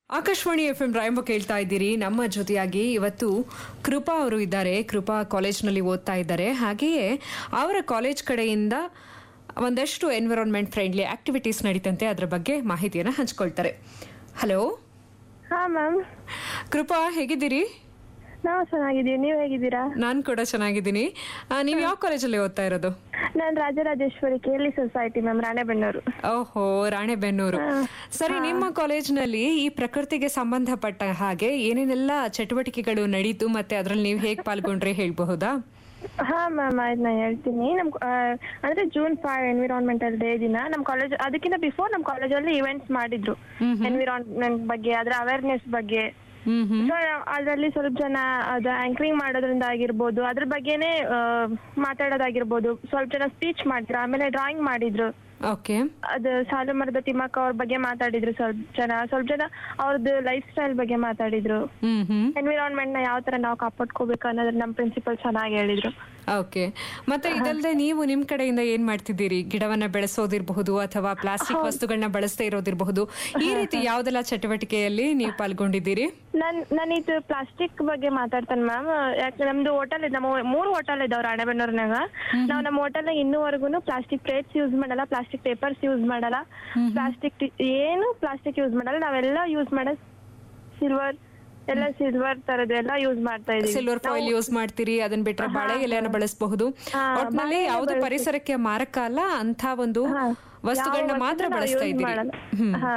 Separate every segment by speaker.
Speaker 1: Akashvani F M ರಾಯಂಬ ಕೇಳ್ತಾ ಇದ್ದೀರಿ ನಮ್ಮ ಜೊತೆಯಾಗಿ ಇವತ್ತು ಕೃಪಾ ಅವರು ಇದ್ದಾರೆ ಕೃಪಾ ಕಾಲೇಜ್ನಲ್ಲಿ ಓದ್ತಾ ಇದ್ದಾರೆ ಹಾಗೆಯೇ ಅವರ ಕಾಲೇಜ್ ಕಡೆಯಿಂದ ಒಂದಷ್ಟು ಎನ್ವಿರಾನ್ಮೆಂಟ್ ಫ್ರೆಂಡ್ಲಿ ಆಕ್ಟಿವಿಟೀಸ್ ನಡೀತಂತೆ ಅದರ ಬಗ್ಗೆ ಮಾಹಿತಿಯನ್ನು ಹಂಚ್ಕೊಳ್ತಾರೆ ಹಲೋ
Speaker 2: ಹಾ ಮ್ಯಾಮ್
Speaker 1: ಕೃಪಾ ಹೇಗಿದ್ದೀರಿ
Speaker 2: ನಾವು ಚೆನ್ನಾಗಿದ್ದೀವಿ ನೀವು ಹೇಗಿದ್ದೀರಾ
Speaker 1: ನಾನು ಕೂಡ ಚೆನ್ನಾಗಿದ್ದೀನಿ ನೀವು ಯಾವ ಕಾಲೇಜಲ್ಲಿ ಓದ್ತಾ ಇರೋದು
Speaker 2: ನಾನು ರಾಜರಾಜೇಶ್ವರಿ ಕೇರಳಿ ಸೊಸೈಟಿ ಮ್ಯಾಮ್ ರಾಣೆಬೆನ್ನೂರು
Speaker 1: ಓಹೋ ರಾಣೆಬೆನ್ನೂರು ಸರಿ ನಿಮ್ಮ ಕಾಲೇಜ್ನಲ್ಲಿ ಈ ಪ್ರಕೃತಿಗೆ ಸಂಬಂಧಪಟ್ಟ ಹಾಗೆ ಏನೇನೆಲ್ಲ ಚಟುವಟಿಕೆಗಳು ನಡೀತು ಮತ್ತೆ ಅದರಲ್ಲಿ ನೀವು ಹೇಗೆ ಪಾಲ್ಗೊಂಡ್ರೆ ಹೇಳ್ಬಹುದಾ
Speaker 2: ಹಾ ಮ್ಯಾಮ್ ಆಯ್ತು ನಾನು ಹೇಳ್ತೀನಿ ನಮ್ ಆ, ಅಂದ್ರೆ ಜೂನ್ ಫೈವ್ ಎನ್ವಿರಾನ್ಮೆಂಟಲ್ ಡೇ ದಿನ ನಮ್ಮ ಕಾಲೇಜ್ ಅದಕ್ಕಿಂತ ಬಿಫೋರ್ ನಮ್ಮ ಕಾಲೇಜಲ್ಲಿ ಇವೆಂಟ್ಸ್ ಮಾಡಿದ್ರು ಎನ್ವಿರಾನ್ಮೆಂಟ್ ಬಗ್ಗೆ ಅದರ ಅವೇರ್ನೆಸ್ ಬಗ್ಗೆ
Speaker 1: ಹ್ಮ್ ಹ್ಮ್
Speaker 2: ಸೊ ಅದರಲ್ಲಿ ಸ್ವಲ್ಪ ಜನ ಅದು ಆಂಕರಿಂಗ್ ಮಾಡೋದ್ರಿಂದ ಆಗಿರ್ಬೋದು ಅದ್ರ ಬಗ್ಗೆನೇ ಆ, ಮಾತಾಡೋದಾಗಿರ್ಬೋದು ಸ್ವಲ್ಪ ಜನ ಸ್ಪೀಚ್ ಮಾಡಿದ್ರು ಆಮೇಲೆ ಡ್ರಾಯಿಂಗ್ ಮಾಡಿದ್ರು
Speaker 1: ಓಕೆ
Speaker 2: ಅದು ಸಾಲು ಮರದ ತಿಮ್ಮಕ್ಕ ಅವ್ರ ಬಗ್ಗೆ ಮಾತಾಡಿದ್ರು ಸ್ವಲ್ಪ ಜನ ಸ್ವಲ್ಪ ಜನ ಅವ್ರದ್ದು ಲೈಫ್ ಸ್ಟೈಲ್ ಬಗ್ಗೆ ಮಾತಾಡಿದ್ರು
Speaker 1: ಹ್ಮ್ ಹ್ಮ್
Speaker 2: ಎನ್ವಿರಾನ್ಮೆಂಟ್ ನ ಯಾವ ತರ ನಾವು ಕಾಪಾಡ್ಕೋಬೇಕು ಅನ್ನೋದ್ರ ನಮ್ ಪ್ರಿನ್ಸಿಪಲ್ ಚೆನ್ನಾಗಿ ಹೇಳಿದ್ರು
Speaker 1: ಓಕೆ ಮತ್ತೆ ಇದಲ್ಲದೆ ನೀವು ನಿಮ್ ಕಡೆಯಿಂದ ಏನ್ ಮಾಡ್ತಿದ್ದೀರಿ ಗಿಡವನ್ನ ಬೆಳೆಸೋದಿರಬಹುದು ಅಥವಾ ಪ್ಲಾಸ್ಟಿಕ್ ವಸ್ತುಗಳನ್ನ ಬಳಸದೇ ಇರೋದಿರಬಹುದು ಈ ರೀತಿ ಯಾವ್ದೆಲ್ಲ ಚಟುವಟಿಕೆಯಲ್ಲಿ ನೀವು ಪಾಲ್ಗೊಂಡಿದ್ದೀರಿ
Speaker 2: ನನ್ ನಾನು ಇದು ಪ್ಲಾಸ್ಟಿಕ್ ಬಗ್ಗೆ ಮಾತಾಡ್ತೇನೆ ಮ್ಯಾಮ್ ಯಾಕೆ ನಮ್ದು ಹೋಟೆಲ್ ಇದೆ ನಮ್ಮ ಮೂರ್ ಹೋಟೆಲ್ ಇದಾವ್ ರಾಣೆಬೆನ್ನೂರ್ನಾಗ ನಾವು ನಮ್ಮ ಹೋಟೆಲ್ ಇನ್ನೂವರೆಗೂ ಪ್ಲಾಸ್ಟಿಕ್ ಪ್ಲೇಟ್ಸ್ ಯೂಸ್ ಮಾಡಲ್ಲ ಪ್ಲಾಸ್ಟಿಕ್ ಪೇಪರ್ಸ್ ಯೂಸ್ ಮಾಡಲ್ಲ ಪ್ಲಾಸ್ಟಿಕ್ ಏನು ಪ್ಲಾಸ್ಟಿಕ್ ಯೂಸ್ ಮಾಡಲ್ಲ ನಾವೆಲ್ಲ ಯೂಸ್ ಮಾಡೋದು ಸಿಲ್ವರ್ ಎಲ್ಲ ಸಿಲ್ವರ್ ತರದ್ದು ಎಲ್ಲ ಯೂಸ್ ಮಾಡ್ತಾ ಇದೀವಿ
Speaker 1: ಸಿಲ್ವರ್ ಫಾಯಿಲ್ ಯೂಸ್ ಮಾಡ್ತೀರಿ ಅದನ್ನ ಬಿಟ್ರೆ ಬಾಳೆ ಎಲೆಯನ್ನು ಬಳಸಬಹುದು
Speaker 2: ಹಾ,
Speaker 1: ಒಟ್ನಲ್ಲಿ
Speaker 2: ಬಾಳೆ ಎಲೆ
Speaker 1: ಯಾವ್ದು
Speaker 2: ಬಳಸಿ-
Speaker 1: ಪರಿಸರಕ್ಕೆ ಮಾರಕ ಅಲ್ಲ ಅಂತ ಒಂದು
Speaker 2: ಹಾ.
Speaker 1: ವಸ್ತುಗಳನ್ನ
Speaker 2: ಯಾವ
Speaker 1: ಮಾತ್ರ
Speaker 2: ವಸ್ತುನ ನಾವು
Speaker 1: ಬಳಸ್ತಾ
Speaker 2: use
Speaker 1: ಇದ್ದೀರಿ
Speaker 2: ಮಾಡಲ್ಲ.
Speaker 1: ಹ್ಮ್
Speaker 2: ಹಾ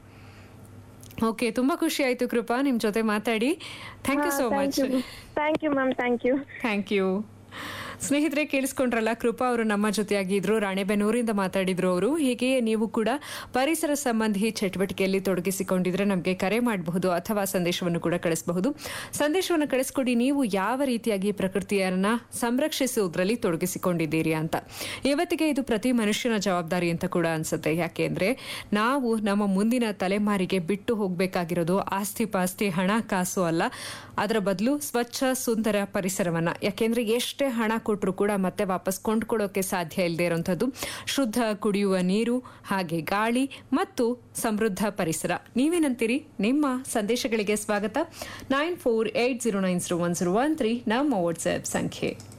Speaker 1: ಓಕೆ ತುಂಬಾ ಖುಷಿ ಆಯ್ತು ಕೃಪಾ ನಿಮ್ ಜೊತೆ ಮಾತಾಡಿ thank you so much
Speaker 2: thank you ma'am thank you
Speaker 1: thank you ಸ್ನೇಹಿತರೆ ಕೇಳಿಸ್ಕೊಂಡ್ರಲ್ಲ ಕೃಪಾ ಅವರು ನಮ್ಮ ಜೊತೆಯಾಗಿದ್ರು ರಾಣೆಬೆನ್ನೂರಿಂದ ಮಾತಾಡಿದ್ರು ಅವರು ಹೀಗೆಯೇ ನೀವು ಕೂಡ ಪರಿಸರ ಸಂಬಂಧಿ ಚಟುವಟಿಕೆಯಲ್ಲಿ ತೊಡಗಿಸಿಕೊಂಡಿದ್ರೆ ನಮಗೆ ಕರೆ ಮಾಡಬಹುದು ಅಥವಾ ಸಂದೇಶವನ್ನು ಕೂಡ ಕಳಿಸಬಹುದು ಸಂದೇಶವನ್ನು ಕಳಿಸ್ಕೊಡಿ ನೀವು ಯಾವ ರೀತಿಯಾಗಿ ಪ್ರಕೃತಿಯನ್ನ ಸಂರಕ್ಷಿಸುವುದರಲ್ಲಿ ತೊಡಗಿಸಿಕೊಂಡಿದ್ದೀರಿ ಅಂತ ಇವತ್ತಿಗೆ ಇದು ಪ್ರತಿ ಮನುಷ್ಯನ ಜವಾಬ್ದಾರಿ ಅಂತ ಕೂಡ ಅನ್ಸುತ್ತೆ ಯಾಕೆಂದ್ರೆ ನಾವು ನಮ್ಮ ಮುಂದಿನ ತಲೆಮಾರಿಗೆ ಬಿಟ್ಟು ಹೋಗಬೇಕಾಗಿರೋದು ಆಸ್ತಿ ಪಾಸ್ತಿ ಹಣ ಕಾಸು ಅಲ್ಲ ಅದರ ಬದಲು ಸ್ವಚ್ಛ ಸುಂದರ ಪರಿಸರವನ್ನ ಯಾಕೆಂದ್ರೆ ಎಷ್ಟೇ ಹಣ ಕೊಟ್ಟರು ಕೂಡ ಮತ್ತೆ ವಾಪಸ್ ಕೊಂಡ್ಕೊಳ್ಳೋಕೆ ಸಾಧ್ಯ ಇಲ್ಲದೆ ಇರುವಂಥದ್ದು ಶುದ್ಧ ಕುಡಿಯುವ ನೀರು ಹಾಗೆ ಗಾಳಿ ಮತ್ತು ಸಮೃದ್ಧ ಪರಿಸರ ನೀವೇನಂತೀರಿ ನಿಮ್ಮ ಸಂದೇಶಗಳಿಗೆ ಸ್ವಾಗತ nine four eight zero nine zero one zero one three ನಮ್ಮ ವಾಟ್ಸ್ಆಪ್ ಸಂಖ್ಯೆ